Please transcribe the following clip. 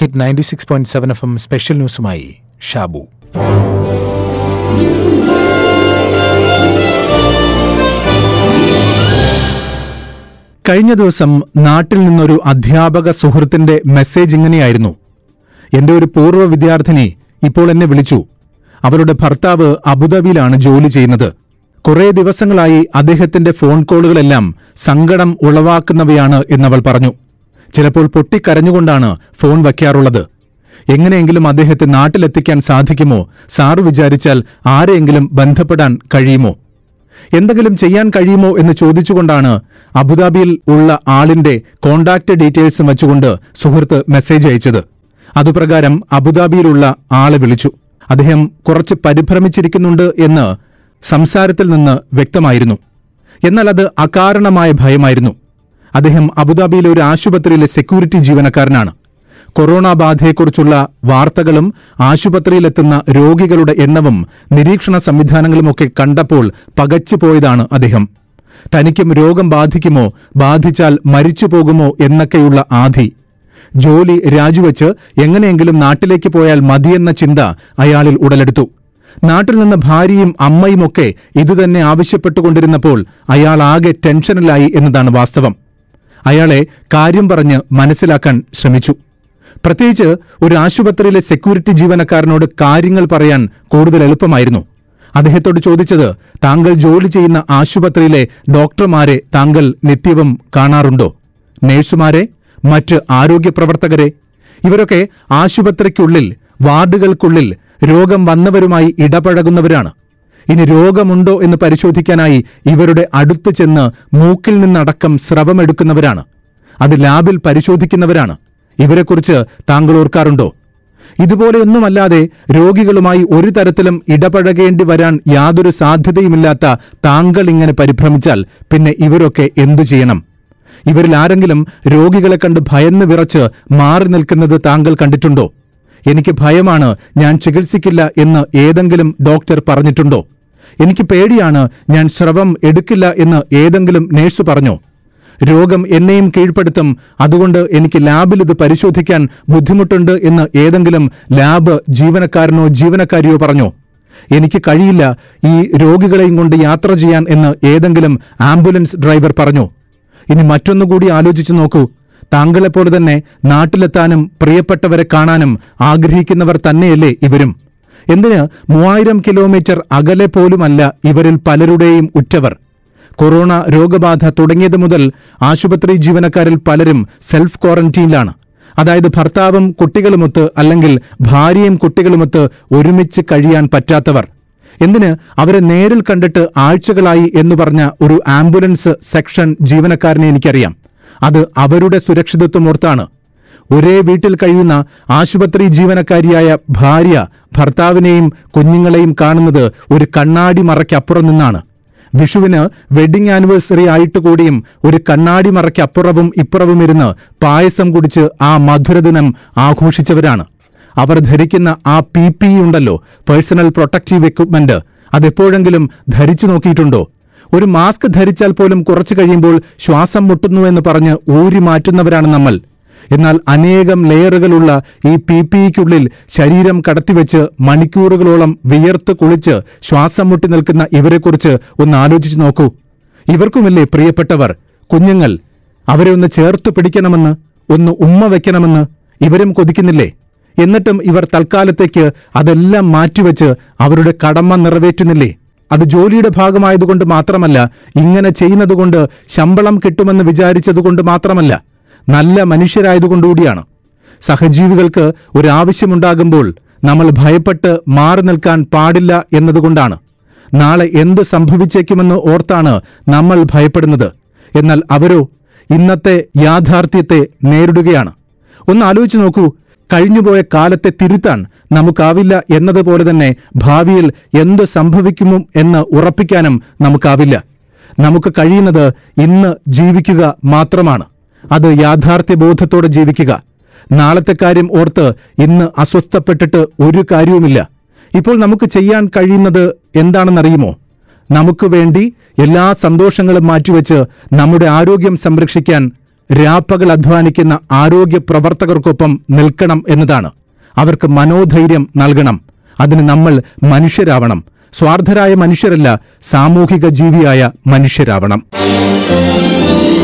hit ninety six point seven F M special ന്യൂസുമായി ഷാബു കഴിഞ്ഞ ദിവസം നാട്ടിൽ നിന്നൊരു അധ്യാപക സുഹൃത്തിന്റെ മെസ്സേജ് ഇങ്ങനെയായിരുന്നു എന്റെ ഒരു പൂർവ്വ വിദ്യാർത്ഥിനി ഇപ്പോൾ എന്നെ വിളിച്ചു അവരുടെ ഭർത്താവ് അബുദാബിയിലാണ് ജോലി ചെയ്യുന്നത് കുറേ ദിവസങ്ങളായി അദ്ദേഹത്തിന്റെ ഫോൺ കോളുകളെല്ലാം സങ്കടം ഉളവാക്കുന്നവയാണ് എന്നവൾ പറഞ്ഞു ചിലപ്പോൾ പൊട്ടിക്കരഞ്ഞുകൊണ്ടാണ് ഫോൺ വയ്ക്കാറുള്ളത് എങ്ങനെയെങ്കിലും അദ്ദേഹത്തെ നാട്ടിലെത്തിക്കാൻ സാധിക്കുമോ സാറ് വിചാരിച്ചാൽ ആരെയെങ്കിലും ബന്ധപ്പെടാൻ കഴിയുമോ എന്തെങ്കിലും ചെയ്യാൻ കഴിയുമോ എന്ന് ചോദിച്ചുകൊണ്ടാണ് അബുദാബിയിൽ ഉള്ള ആളിന്റെ കോണ്ടാക്ട് ഡീറ്റെയിൽസ് വെച്ചുകൊണ്ട് സുഹൃത്ത് മെസ്സേജ് അയച്ചത് അതുപ്രകാരം അബുദാബിയിലുള്ള ആളെ വിളിച്ചു അദ്ദേഹം കുറച്ച് പരിഭ്രമിച്ചിരിക്കുന്നുണ്ട് എന്ന് സംസാരത്തിൽ നിന്ന് വ്യക്തമായിരുന്നു എന്നാൽ അത് അകാരണമായ ഭയമായിരുന്നു അദ്ദേഹം അബുദാബിയിലെ ഒരു ആശുപത്രിയിലെ സെക്യൂരിറ്റി ജീവനക്കാരനാണ് കൊറോണ ബാധയെക്കുറിച്ചുള്ള വാർത്തകളും ആശുപത്രിയിലെത്തുന്ന രോഗികളുടെ എണ്ണവും നിരീക്ഷണ സംവിധാനങ്ങളുമൊക്കെ കണ്ടപ്പോൾ പകച്ചുപോയതാണ് അദ്ദേഹം തനിക്കും രോഗം ബാധിക്കുമോ ബാധിച്ചാൽ മരിച്ചു പോകുമോ എന്നൊക്കെയുള്ള ആധി ജോലി രാജിവെച്ച് എങ്ങനെയെങ്കിലും നാട്ടിലേക്ക് പോയാൽ മതിയെന്ന ചിന്ത അയാളിൽ ഉടലെടുത്തു നാട്ടിൽ നിന്ന് ഭാര്യയും അമ്മയുമൊക്കെ ഇതുതന്നെ ആവശ്യപ്പെട്ടുകൊണ്ടിരുന്നപ്പോൾ അയാൾ ആകെ ടെൻഷനിലായി എന്നതാണ് വാസ്തവം അയാളെ കാര്യം പറഞ്ഞ് മനസ്സിലാക്കാൻ ശ്രമിച്ചു പ്രത്യേകിച്ച് ഒരു ആശുപത്രിയിലെ സെക്യൂരിറ്റി ജീവനക്കാരനോട് കാര്യങ്ങൾ പറയാൻ കൂടുതൽ എളുപ്പമായിരുന്നു അദ്ദേഹത്തോട് ചോദിച്ചത് താങ്കൾ ജോലി ചെയ്യുന്ന ആശുപത്രിയിലെ ഡോക്ടർമാരെ താങ്കൾ നിത്യവും കാണാറുണ്ടോ നഴ്സുമാരെ മറ്റ് ആരോഗ്യ പ്രവർത്തകരെ ഇവരൊക്കെ ആശുപത്രിക്കുള്ളിൽ വാർഡുകൾക്കുള്ളിൽ രോഗം വന്നവരുമായി ഇടപഴകുന്നവരാണ് ഇനി രോഗമുണ്ടോ എന്ന് പരിശോധിക്കാനായി ഇവരുടെ അടുത്ത് ചെന്ന് മൂക്കിൽ നിന്നടക്കം സ്രവമെടുക്കുന്നവരാണ് അത് ലാബിൽ പരിശോധിക്കുന്നവരാണ് ഇവരെക്കുറിച്ച് താങ്കൾ ഓർക്കാറുണ്ടോ ഇതുപോലെയൊന്നുമല്ലാതെ രോഗികളുമായി ഒരു തരത്തിലും ഇടപഴകേണ്ടി വരാൻ യാതൊരു സാധ്യതയുമില്ലാത്ത താങ്കൾ ഇങ്ങനെ പരിഭ്രമിച്ചാൽ പിന്നെ ഇവരൊക്കെ എന്തു ചെയ്യണം ഇവരിൽ ആരെങ്കിലും രോഗികളെ കണ്ട് ഭയന്ന് വിറച്ച് മാറി നിൽക്കുന്നത് താങ്കൾ കണ്ടിട്ടുണ്ടോ എനിക്ക് ഭയമാണ് ഞാൻ ചികിത്സിക്കില്ല എന്ന് ഏതെങ്കിലും ഡോക്ടർ പറഞ്ഞിട്ടുണ്ടോ എനിക്ക് പേടിയാണ് ഞാൻ സ്രവം എടുക്കില്ല എന്ന് ഏതെങ്കിലും നേഴ്സ് പറഞ്ഞോ രോഗം എന്നെയും കീഴ്പ്പെടുത്തും അതുകൊണ്ട് എനിക്ക് ലാബിൽ ഇത് പരിശോധിക്കാൻ ബുദ്ധിമുട്ടുണ്ട് എന്ന് ഏതെങ്കിലും ലാബ് ജീവനക്കാരനോ ജീവനക്കാരിയോ പറഞ്ഞോ എനിക്ക് കഴിയില്ല ഈ രോഗികളെയും കൊണ്ട് യാത്ര ചെയ്യാൻ എന്ന് ഏതെങ്കിലും ആംബുലൻസ് ഡ്രൈവർ പറഞ്ഞോ ഇനി മറ്റൊന്നുകൂടി ആലോചിച്ചു നോക്കൂ താങ്കളെപ്പോലെ തന്നെ നാട്ടിലെത്താനും പ്രിയപ്പെട്ടവരെ കാണാനും ആഗ്രഹിക്കുന്നവർ തന്നെയല്ലേ ഇവരും എന്തിന് മൂവായിരം കിലോമീറ്റർ അകലെ പോലുമല്ല ഇവരിൽ പലരുടെയും ഉറ്റവർ കൊറോണ രോഗബാധ തുടങ്ങിയത് മുതൽ ആശുപത്രി ജീവനക്കാരിൽ പലരും സെൽഫ് ക്വാറന്റീനിലാണ് അതായത് ഭർത്താവും കുട്ടികളുമൊത്ത് അല്ലെങ്കിൽ ഭാര്യയും കുട്ടികളുമൊത്ത് ഒരുമിച്ച് കഴിയാൻ പറ്റാത്തവർ എന്തിന് അവരെ നേരിൽ കണ്ടിട്ട് ആഴ്ചകളായി എന്ന് പറഞ്ഞ ഒരു ആംബുലൻസ് സെക്ഷൻ ജീവനക്കാരനെ എനിക്കറിയാം അത് അവരുടെ സുരക്ഷിതത്വം ഓർത്താണ് ഒരേ വീട്ടിൽ കഴിയുന്ന ആശുപത്രി ജീവനക്കാരിയായ ഭാര്യ ഭർത്താവിനെയും കുഞ്ഞുങ്ങളെയും കാണുന്നത് ഒരു കണ്ണാടി മറയ്ക്കപ്പുറം നിന്നാണ് വിഷുവിന് വെഡിംഗ് ആനിവേഴ്സറി ആയിട്ട് കൂടിയും ഒരു കണ്ണാടി മറയ്ക്കപ്പുറവും ഇപ്പുറവും ഇരുന്ന് പായസം കുടിച്ച് ആ മധുരദിനം ആഘോഷിച്ചവരാണ് അവർ ധരിക്കുന്ന ആ പി പി ഉണ്ടല്ലോ പേഴ്സണൽ പ്രൊട്ടക്റ്റീവ് എക്വിപ്മെന്റ് അതെപ്പോഴെങ്കിലും ധരിച്ചു നോക്കിയിട്ടുണ്ടോ ഒരു മാസ്ക് ധരിച്ചാൽ പോലും കുറച്ചു കഴിയുമ്പോൾ ശ്വാസം മുട്ടുന്നു എന്ന് പറഞ്ഞ് ഊരി മാറ്റുന്നവരാണ് നമ്മൾ എന്നാൽ അനേകം ലെയറുകളുള്ള ഈ പി പിക്കുള്ളിൽ ശരീരം കടത്തിവെച്ച് മണിക്കൂറുകളോളം വിയർത്ത് കുളിച്ച് ശ്വാസം മുട്ടി നിൽക്കുന്ന ഇവരെക്കുറിച്ച് ഒന്ന് ആലോചിച്ചു നോക്കൂ ഇവർക്കുമല്ലേ പ്രിയപ്പെട്ടവർ കുഞ്ഞുങ്ങൾ അവരെ ഒന്ന് ചേർത്ത് പിടിക്കണമെന്ന് ഒന്ന് ഉമ്മ വെക്കണമെന്ന് ഇവരും കൊതിക്കുന്നില്ലേ എന്നിട്ടും ഇവർ തൽക്കാലത്തേക്ക് അതെല്ലാം മാറ്റിവെച്ച് അവരുടെ കടമ നിറവേറ്റുന്നില്ലേ അത് ജോലിയുടെ ഭാഗമായതുകൊണ്ട് മാത്രമല്ല ഇങ്ങനെ ചെയ്യുന്നതുകൊണ്ട് ശമ്പളം കിട്ടുമെന്ന് വിചാരിച്ചതുകൊണ്ട് മാത്രമല്ല നല്ല മനുഷ്യരായതുകൊണ്ടുകൂടിയാണ് സഹജീവികൾക്ക് ഒരാവശ്യമുണ്ടാകുമ്പോൾ നമ്മൾ ഭയപ്പെട്ട് മാറി നിൽക്കാൻ പാടില്ല എന്നതുകൊണ്ടാണ് നാളെ എന്ത് സംഭവിച്ചേക്കുമെന്ന് ഓർത്താണ് നമ്മൾ ഭയപ്പെടുന്നത് എന്നാൽ അവരോ ഇന്നത്തെ യാഥാർത്ഥ്യത്തെ നേരിടുകയാണ് ഒന്ന് ആലോചിച്ചു നോക്കൂ കഴിഞ്ഞുപോയ കാലത്തെ തിരുത്താൻ നമുക്കാവില്ല എന്നതുപോലെ തന്നെ ഭാവിയിൽ എന്ത് സംഭവിക്കുമോ എന്ന് ഉറപ്പിക്കാനും നമുക്കാവില്ല നമുക്ക് കഴിയുന്നത് ഇന്ന് ജീവിക്കുക മാത്രമാണ് അത് യാഥാർത്ഥ്യബോധത്തോടെ ജീവിക്കുക നാളത്തെ കാര്യം ഓർത്ത് ഇന്ന് അസ്വസ്ഥപ്പെട്ടിട്ട് ഒരു കാര്യവുമില്ല ഇപ്പോൾ നമുക്ക് ചെയ്യാൻ കഴിയുന്നത് എന്താണെന്നറിയുമോ നമുക്ക് വേണ്ടി എല്ലാ സന്തോഷങ്ങളും മാറ്റിവെച്ച് നമ്മുടെ ആരോഗ്യം സംരക്ഷിക്കാൻ രാപ്പകൽ അധ്വാനിക്കുന്ന ആരോഗ്യ പ്രവർത്തകർക്കൊപ്പം നിൽക്കണം എന്നതാണ് അവർക്ക് മനോധൈര്യം നൽകണം അതിന് നമ്മൾ മനുഷ്യരാവണം സ്വാർത്ഥരായ മനുഷ്യരല്ല സാമൂഹിക ജീവിയായ മനുഷ്യരാവണം